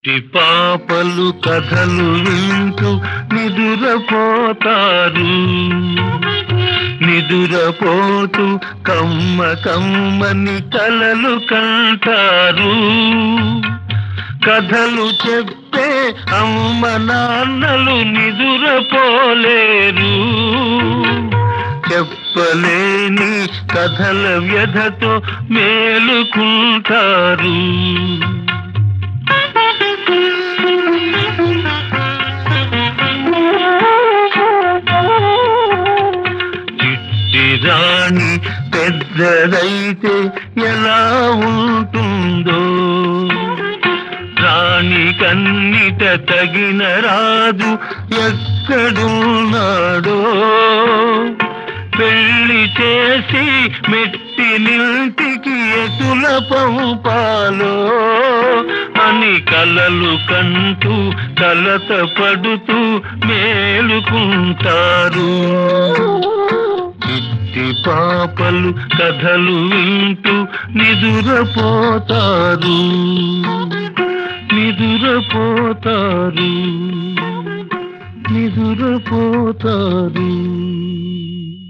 చిట్టి పాపలు కథలు వింటూ నిదురపోతారు నిదురపోతూ కమ్మ కమ్మని కలలు కంటారు కథలు చెప్పే అమ్మ నాన్నలు నిదురపోలేరు చెప్పలేని కథల వ్యధతో మేలుకుంటారు చిట్టి రాణి పెద్దదైతే ఎలా ఉంటుందో రాణి కన్నిట తగిన రాజు ఎక్కడున్నాడో పెళ్లి చేసి మెట్టి నింటికి ఎటుల పంపాలో అని కలలు కంటూ కలత పడుతూ మేలుకుంటారు చిట్టి పాపలు కథలు వింటూ నిదురపోతారు నిదురపోతారు నిదురపోతారు